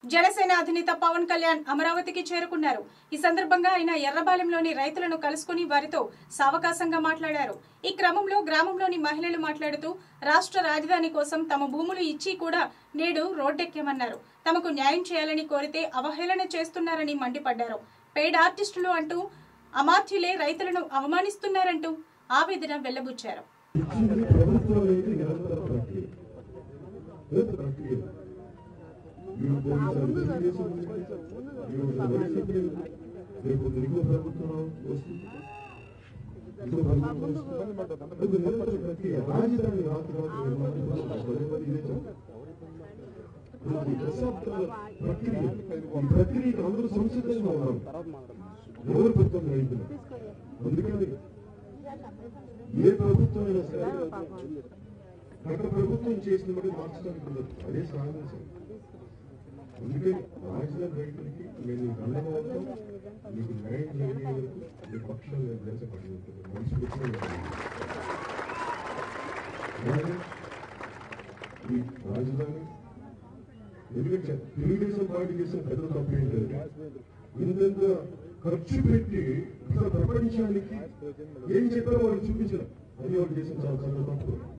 జనసేన అధినేత పవన్ కళ్యాణ్ అమరావతికి చేరుకున్నారు ఈ సందర్భంగా ఆయన ఎర్రబాలెంలోని రైతులను కలుసుకుని వారితో సావకాశంగా మాట్లాడారు ఈ క్రమంలో గ్రామంలోని మహిళలు మాట్లాడుతూ రాష్ట్ర రాజధాని కోసం తమ భూములు ఇచ్చి కూడా నేడు రోడ్డెక్కామన్నారు తమకు న్యాయం చేయాలని కోరితే అవహేళన చేస్తున్నారని మండిపడ్డారు పెయిడ్ ఆర్టిస్టులు అంటూ అమాత్యులే రైతులను అవమానిస్తున్నారంటూ ఆవేదన వెల్లబుచ్చారు ఇచ్చింది ప్రభుత్వం అనేది నిరంతర ప్రక్రియ నిరంతర ప్రక్రియ మీరు పోలీసులు తెలుగుదేశం ఉంది, మీరు వైసీపీ ఉంది, రేపు ఇంకో ప్రభుత్వం వస్తుంది ఇంకో ప్రభుత్వం వస్తుంది. ఇది నిరంతర ప్రక్రియ రాజధాని రాత్రి రాత్రి నిర్మాణం కోసం పదే పదే ఇదే చెప్తారు. ఇది దశాబ్దాల ప్రక్రియ ఈ ప్రక్రియకి అందరూ సంసిద్ధంగా ఉన్నారు ఎవరు ప్రభుత్వం రైతులు అందుకని ఏ ప్రభుత్వం అయినా సరే గత ప్రభుత్వం చేసిన బట్టి మార్చడానికి ఉండదు అదే సాధించాం అందుకని రాజధాని రైతులకి మేము మీకు అండగా ఉంటాం మీకు న్యాయం జరిగే వరకు మీ పక్షాలు నేను దేశపడి ఉంటుంది మనిషి ఈ రాజధాని ఎందుకంటే తెలుగుదేశం పార్టీ చేసిన పెద్ద తప్పు ఏంటంటే ఇంత ఖర్చు పెట్టి అసలు ప్రపంచానికి ఏం చెప్పారో వాళ్ళు చూపించడం అది వాళ్ళు చేసిన చాలా చాలా తప్పు